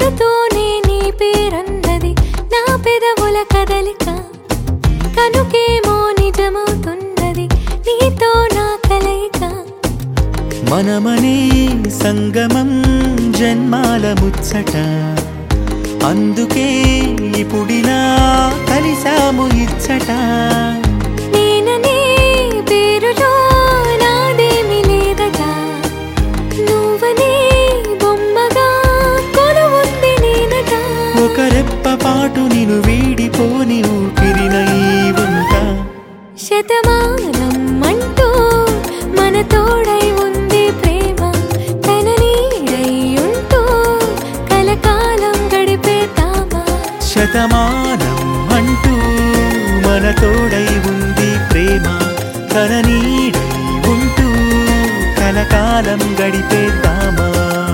పుడుతూనే నీ పేరన్నది నా పెదవుల కదలిక కనుకేమో నిజమవుతున్నది నీతో నా కలయిక మనమనే సంగమం జన్మాల ముచ్చట అందుకే ఇప్పుడిలా కలిసాము ఇచ్చట నేననే పేరులో నాదేమి లేదట నువ్వనే బొమ్మగా కొలువుంది నేనట ఒక రెప్ప పాటు నిన్ను వీడిపోని ఊపిరిన ఈ ఉంటా శతమానం అంటూ మన తోడై ఉంది ప్రేమ తన నీడై ఉంటూ కలకాలం గడిపేతామా శతమానం అంటూ మన తోడై ఉంది ప్రేమ తన నీడై ఉంటూ కలకాలం గడిపేద్దామా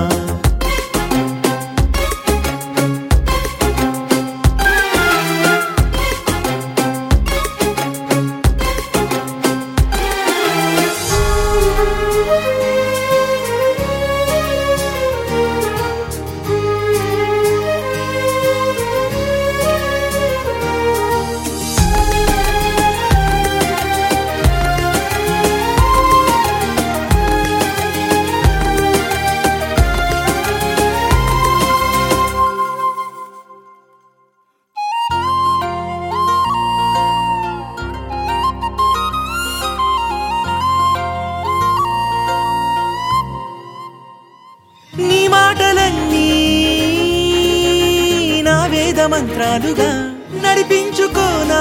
నీ మాటలన్నీ నా వేద మంత్రాలుగా నడిపించుకోనా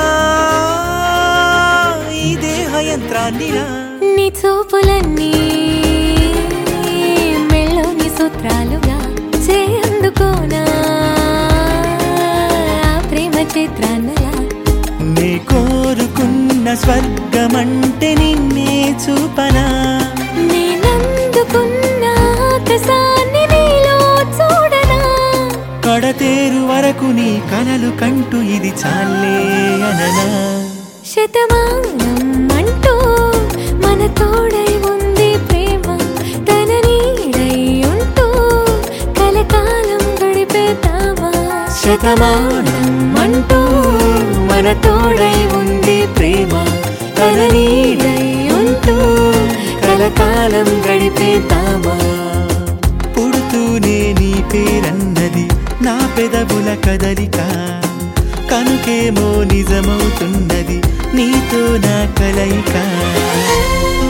ఈ దేహ యంత్రాన్నిలా నీ చూపులన్నీ మెళ్ళోని సూత్రాలుగా చేయందుకోనా ఆ ప్రేమ చిత్రాన్నలా నే కోరుకున్న స్వర్గమంటే నిన్నే చూపనా నేనందుకున్న ఆకాశాన్ని నీలో చూడనా కడతేరు వరకు నీ కలలు కంటూ ఇది చాలే అననా శతమానం అంటూ మన తోడై ఉంది ప్రేమ తన నీడై ఉంటూ కలకాలం గడిపేతామా శతమానం అంటూ మన తోడై ఉంది ప్రేమ తన నీడై ఉంటూ కలకాలం గడిపేద్దామా పుడుతూనే నీ పేరన్నది నా పెదవుల కదలిక కనుకేమో నిజమవుతున్నది నీతో నా కలయిక